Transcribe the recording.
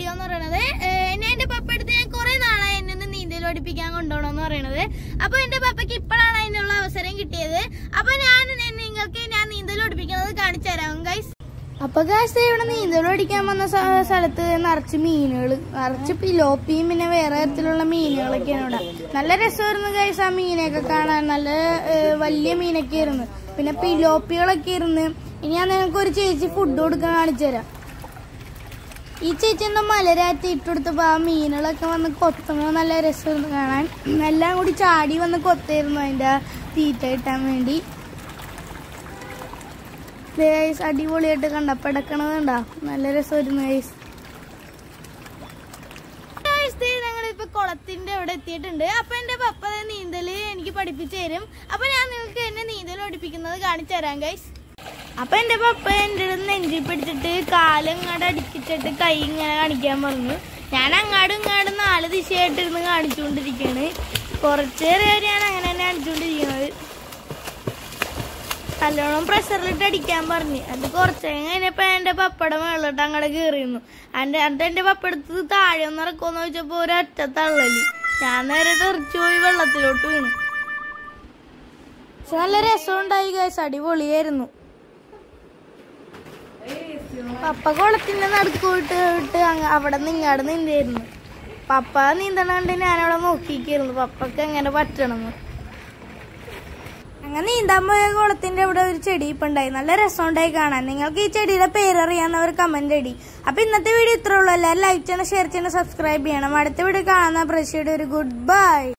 എന്ന് പറയുന്നത് ഏഹ്, എന്നെ എന്റെ പപ്പ എടുത്ത് ഞാൻ കുറെ നാളായി എന്നെ ഒന്ന് നീന്തൽ പഠിപ്പിക്കാൻ കൊണ്ടുപോകണമെന്ന് പറയുന്നത് അപ്പൊ എന്റെ പപ്പയ്ക്ക് ഇപ്പോഴാണ് അതിനുള്ള അവസരം കിട്ടിയത് അപ്പൊ ഞാൻ നി- നിങ്ങൾക്ക് ഞാൻ നീന്തൽ പഠിപ്പിക്കുന്നത് കാണിച്ചു തരാം ഗൈസ് അപ്പൊ ഗൈസ് ഇവിടെ നീന്തൽ പഠിക്കാൻ വന്ന സ- സ്ഥലത്ത് നിറച്ച് മീനുകൾ നിറച്ച് പിലോപ്പിയും പിന്നെ വേറെ തരത്തിലുള്ള മീനുകളൊക്കെയാണ് ഇവിടെ നല്ല രസമായിരുന്നു ഗൈസ് ആ മീനൊക്കെ കാണാൻ നല്ല ഏഹ്, വലിയ മീനൊക്കെ ആയിരുന്നു പിന്നെ പിലോപ്പികളൊക്കെ ഇരുന്ന് ഇനി ഞാൻ നിങ്ങൾക്ക് ഒരു ചേച്ചി ഫുഡ് കൊടുക്കാൻ കാണിച്ചു തരാം ഈ ചേച്ചി എന്തോ മലരാറ്റി ഇട്ടുകൊടുത്തപ്പോ ആ മീനുകളൊക്കെ വന്ന് കൊത്തുന്നത് നല്ല രസമായിരുന്നു കാണാൻ എല്ലാം കൂടി ചാടി വന്ന് കൊത്തായിരുന്നു അതിന്റെ തീറ്റ കിട്ടാൻ വേണ്ടി ദേ guys, അടിപൊളിയായിട്ട് കണ്ട പെടക്കണതുണ്ടാ നല്ല രസമായിരുന്നു ഗൈസ് ഞങ്ങളിപ്പോ കുളത്തിന്റെ അവിടെ എത്തിയിട്ടുണ്ട് അപ്പൊ എന്റെ പപ്പ ദേ നീന്തല് എനിക്ക് പഠിപ്പിച്ചു തരും അപ്പൊ ഞാൻ നിങ്ങൾക്ക് എന്നെ നീന്തൽ പഠിപ്പിക്കുന്നത് കാണിച്ചു തരാം ഗൈസ് അപ്പൊ എന്റെ പപ്പ എന്റെ അടുത്ത് നെഞ്ചി പിടിച്ചിട്ട് കാലങ്ങാട് അടിച്ചിട്ട് കൈ ഇങ്ങനെ കാണിക്കാൻ പറഞ്ഞു ഞാൻ അങ്ങാടും ഇങ്ങാടും നാല് ദിശയായിട്ടിരുന്ന് കാണിച്ചുകൊണ്ടിരിക്കുകയാണ് കുറച്ചേറെ വരെ ഞാൻ അങ്ങനെ തന്നെ കാണിച്ചുകൊണ്ടിരിക്കുന്നത് നല്ലോണം പ്രഷറിലിട്ട് അടിക്കാൻ പറഞ്ഞു അത് കുറച്ച് കഴിഞ്ഞപ്പോ എന്റെ പപ്പയുടെ മേളിലോട്ട് അങ്ങോട്ട് കയറിയിരുന്നു എന്റെ എന്നിട്ട് എന്റെ പപ്പ എടുത്തത് താഴെ ഒന്ന് ഇറക്കുമെന്ന് ചോദിച്ചപ്പോ ഒരൊറ്റ തള്ളല് ഞാൻ നേരെ തെറിച്ചു പോയി വെള്ളത്തിലോട്ട് വീണു പക്ഷെ നല്ല രസമുണ്ടായി ഗൈസ് അടിപൊളിയായിരുന്നു പപ്പ കുളത്തിന്റെ നടുക്ക് പോയിട്ട് വിട്ട് അങ്ങ് അവിടെ നിന്ന് ഇങ്ങാട് നിന്നായിരുന്നു പപ്പ നീന്തണ കണ്ട് ഞാനവിടെ നോക്കിയിരിക്കുന്നു പപ്പക്ക് എങ്ങനെ പറ്റണമെന്ന് അങ്ങനെ നീന്താൻ പോയ കുളത്തിന്റെ ഇവിടെ ഒരു ചെടി ഇപ്പൊ ഉണ്ടായി നല്ല രസമുണ്ടായി കാണാൻ നിങ്ങൾക്ക് ഈ ചെടിയുടെ പേരറിയാവുന്നവർ കമന്റ് അടി അപ്പൊ ഇന്നത്തെ വീഡിയോ ഇത്രേ ഉള്ളൂ എല്ലാവരും ലൈക്ക് ചെയ്യണം ഷെയർ ചെയ്യണം സബ്സ്ക്രൈബ് ചെയ്യണം അടുത്ത വീഡിയോ കാണാൻ പ്രതീക്ഷയുടെ ഒരു ഗുഡ് ബൈ